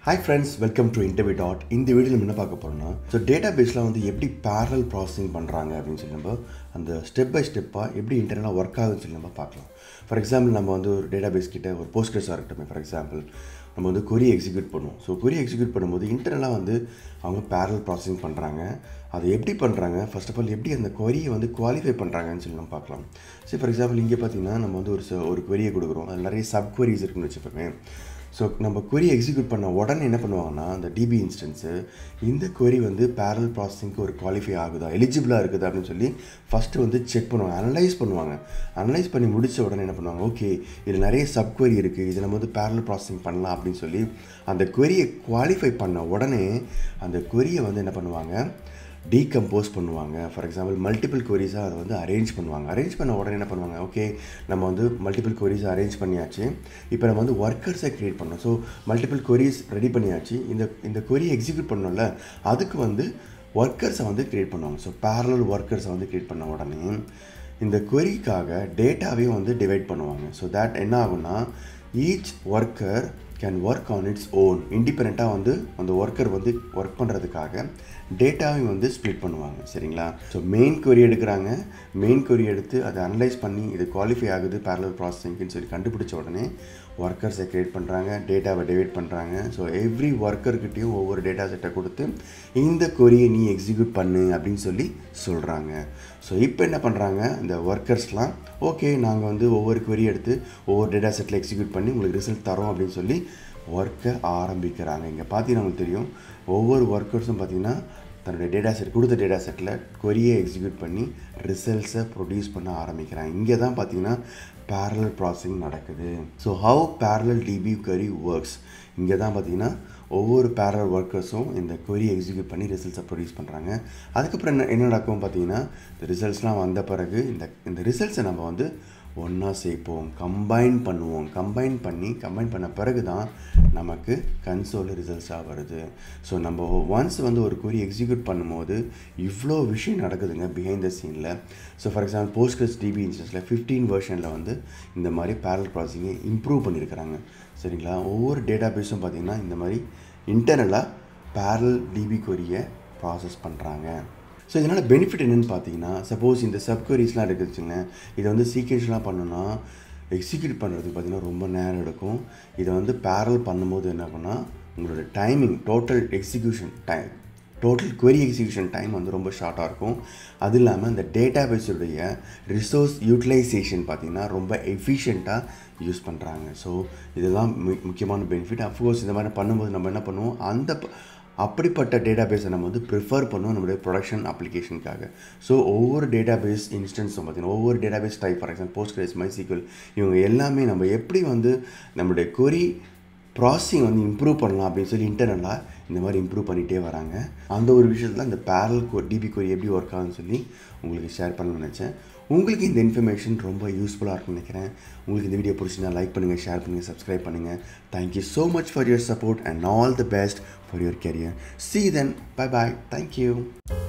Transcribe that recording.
hi friends welcome to interview dot இந்த video நம்ம என்ன பார்க்க போகிறோம்னா ஸோ டேட்டா பேஸில் வந்து எப்படி பேரல் ப்ராசஸிங் பண்ணுறாங்க அப்படின்னு சொல்லி நம்ம அந்த ஸ்டெப் பை ஸ்டெப்பாக எப்படி இன்டர்னலாக ஒர்க் ஆகுதுன்னு சொல்லி நம்ம பார்க்கலாம் ஃபார் எக்ஸாம்பிள் நம்ம வந்து ஒரு டேட்டா பேஸ் கிட்ட ஒரு போஸ்டர்ஸாக இருக்கட்டும் ஃபார் எக்ஸாம்பிள் நம்ம வந்து கொரி எக்ஸிக்யூட் பண்ணுவோம் ஸோ கொரி எக்ஸிக்யூட் பண்ணும்போது இன்டர்னலாக வந்து அவங்க பேரல் ப்ராசஸிங் பண்ணுறாங்க அதை எப்படி பண்ணுறாங்க ஃபர்ஸ்ட் ஆஃப் ஆல் எப்படி அந்த கொரியை வந்து குவாலிஃபை பண்ணுறாங்கன்னு சொல்லி நம்ம பார்க்கலாம் சரி ஃபார் எக்ஸாம்பிள் இங்கே பார்த்தீங்கன்னா நம்ம வந்து ஒரு ச- ஒரு கொரியை கொடுக்குறோம் அதில் நிறைய சப் கொரிஸ் இருக்குன்னு வச்சுப்போமே ஸோ நம்ம query எக்ஸிக்யூட் பண்ண உடனே என்ன பண்ணுவாங்கன்னா அந்த டிபி இன்ஸ்டன்ஸு இந்த query வந்து பேரல் ப்ராசஸிங்க்கு ஒரு குவாலிஃபை ஆகுதா எலிஜிபிளாக இருக்குது அப்படின்னு சொல்லி ஃபஸ்ட்டு வந்து செக் பண்ணுவாங்க அனலைஸ் பண்ணுவாங்க அனலைஸ் பண்ணி முடிச்ச உடனே என்ன பண்ணுவாங்க ஓகே இதில் நிறைய சப் query இருக்குது இது நம்ம வந்து பேரல் ப்ராசஸிங் பண்ணலாம் அப்படின்னு சொல்லி அந்த query-யை குவாலிஃபை பண்ண உடனே அந்த query-யை வந்து என்ன பண்ணுவாங்க டீகம்போஸ் பண்ணுவாங்க ஃபார் எக்ஸாம்பிள் மல்டிபிள் கொரிஸாக அதை வந்து அரேஞ்ச் பண்ணுவாங்க அரேஞ்ச் பண்ண உடனே என்ன பண்ணுவாங்க ஓகே நம்ம வந்து மல்டிபிள் கொரிஸ் அரேஞ்ச் பண்ணியாச்சு இப்போ நம்ம வந்து ஒர்க்கர்ஸை க்ரியேட் பண்ணோம் ஸோ மல்டிபிள் கொரிஸ் ரெடி பண்ணியாச்சு இந்த இந்த கொரி எக்ஸிக்யூட் பண்ணோம்ல அதுக்கு வந்து ஒர்க்கர்ஸை வந்து க்ரியேட் பண்ணுவாங்க ஸோ parallel ஒர்க்கர்ஸை வந்து க்ரியேட் பண்ண உடனே இந்த கொரிக்காக டேட்டாவையும் வந்து டிவைட் பண்ணுவாங்க ஸோ தேட் என்ன ஆகும்னா each worker can work on its own இண்டிபெண்ட்டாக வந்து அந்த ஒர்க்கர் வந்து ஒர்க் பண்ணுறதுக்காக டேட்டாவையும் வந்து ஸ்ப்ளிட் பண்ணுவாங்க சரிங்களா ஸோ மெயின் கொரி எடுக்கிறாங்க மெயின் கொரி எடுத்து அதை அனலைஸ் பண்ணி இது குவாலிஃபை ஆகுது parallel ப்ராசஸிங்னு சொல்லி கண்டுபிடிச்ச உடனே ஒர்க்கர்ஸை க்ரியேட் பண்ணுறாங்க டேட்டாவை டிவைட் பண்ணுறாங்க ஸோ எவ்ரி ஒர்க்கர்கிட்டையும் ஒவ்வொரு டேட்டா செட்டை கொடுத்து இந்த கொரியை நீ எக்ஸிக்யூட் பண்ணு அப்படின்னு சொல்லி சொல்கிறாங்க ஸோ இப்போ என்ன பண்ணுறாங்க இந்த ஒர்க்கர்ஸ்லாம் ஓகே நாங்கள் வந்து ஒவ்வொரு query எடுத்து ஒவ்வொரு டேட்டா செட்டில் எக்ஸிக்யூட் பண்ணி உங்களுக்கு ரிசல்ட் தரோம் அப்படின்னு சொல்லி ஒர்க்கை ஆரம்பிக்கிறாங்க இங்கே பார்த்தீங்கன்னா உங்களுக்கு தெரியும் ஒவ்வொரு ஒர்க்கர்ஸும் பார்த்தீங்கன்னா தன்னுடைய டேட்டா செட் கொடுத்த டேட்டா செட்டில் கொரியை எக்ஸிக்யூட் பண்ணி ரிசல்ட்ஸை ப்ரொடியூஸ் பண்ண ஆரம்பிக்கிறாங்க இங்கே தான் பார்த்தீங்கன்னா parallel ப்ராசஸிங் நடக்குது so how parallel DB query works இங்கே தான் பார்த்தீங்கன்னா ஒவ்வொரு parallel ஒர்க்கர்ஸும் இந்த query எக்ஸிக்யூட் பண்ணி ரிசல்ட்ஸை ப்ரொடியூஸ் பண்ணுறாங்க அதுக்கப்புறம் என்ன என்ன நடக்கும் பார்த்தீங்கன்னா இந்த ரிசல்ட்ஸ்லாம் வந்த பிறகு இந்த இந்த ரிசல்ட்ஸை நம்ம வந்து ஒன்றா சேர்ப்போம் கம்பைன் பண்ணுவோம் கம்பைன் பண்ணி கம்பைன் பண்ண பிறகு தான் நமக்கு கன்சோல் ரிசல்ட்ஸாக வருது ஸோ நம்ம ஒன்ஸ் வந்து ஒரு குறி எக்ஸிக்யூட் பண்ணும்போது இவ்வளோ விஷயம் நடக்குதுங்க பிஹைண்ட் த சீனில் so for example Postgres DB இன்ஸ்டன்ஸில் ஃபிஃப்டீன் வெர்ஷனில் வந்து இந்த மாதிரி பேரல் ப்ராசஸிங்கை இம்ப்ரூவ் பண்ணியிருக்கிறாங்க சரிங்களா ஒவ்வொரு டேட்டா பேஸும் பார்த்திங்கன்னா இந்த மாதிரி இன்டர்னலாக பேரல் டிபி கொரியை ப்ராசஸ் பண்ணுறாங்க ஸோ இதனால் பெனிஃபிட் என்னென்னு பார்த்தீங்கன்னா சப்போஸ் இந்த சப்கொரிஸ்லாம் இருக்குதுச்சுங்க இதை வந்து சீக்வன்ஸ்லாம் பண்ணோன்னா எக்ஸிக்யூட் பண்ணுறதுக்கு பார்த்தீங்கன்னா ரொம்ப நேரம் எடுக்கும் இதை வந்து பேரல் பண்ணும்போது என்ன பண்ணால் உங்களோட timing total execution time total query execution time வந்து ரொம்ப ஷார்ட்டாக இருக்கும் அது இல்லாமல் இந்த டேட்டா பேஸுடைய ரிசோர்ஸ் யூட்டிலைசேஷன் பார்த்திங்கன்னா ரொம்ப எஃபிஷியண்ட்டாக யூஸ் பண்ணுறாங்க ஸோ இதுதான் மு- முக்கியமான பெனிஃபிட் அஃப்கோர்ஸ் இந்த மாதிரி பண்ணும்போது நம்ம என்ன பண்ணுவோம் அந்த ப- அப்படிப்பட்ட டேட்டா பேஸை நம்ம வந்து ப்ரிஃபர் பண்ணுவோம் நம்மளுடைய ப்ரொடக்ஷன் அப்ளிகேஷனுக்காக ஸோ ஒவ்வொரு டேட்டா பேஸ் இன்ஸ்டன்ஸும் பார்த்தீங்கன்னா ஒவ்வொரு database type for example Postgres MySQL இவங்க எல்லாமே நம்ம எப்படி வந்து நம்மளுடைய கொரி ப்ராசஸிங் வந்து இம்ப்ரூவ் பண்ணலாம் அப்படின்னு சொல்லி இன்டர்னலாக இந்த மாதிரி இம்ப்ரூவ் பண்ணிகிட்டே வராங்க அந்த ஒரு விஷயத்தில் இந்த பேரல் டிபி கொரி எப்படி ஒர்க் ஆகுதுன்னு சொல்லி உங்களுக்கு ஷேர் பண்ண நினச்சேன் உங்களுக்கு இந்த இன்ஃபர்மேஷன் ரொம்ப யூஸ்ஃபுல்லாக இருக்கும்னு நினைக்கிறேன் உங்களுக்கு இந்த வீடியோ பிடிச்சிருந்தா லைக் பண்ணுங்கள் ஷேர் பண்ணுங்கள் சப்ஸ்கிரைப் பண்ணுங்கள் thank you so much for your support and all the best for your career see you then bye bye thank you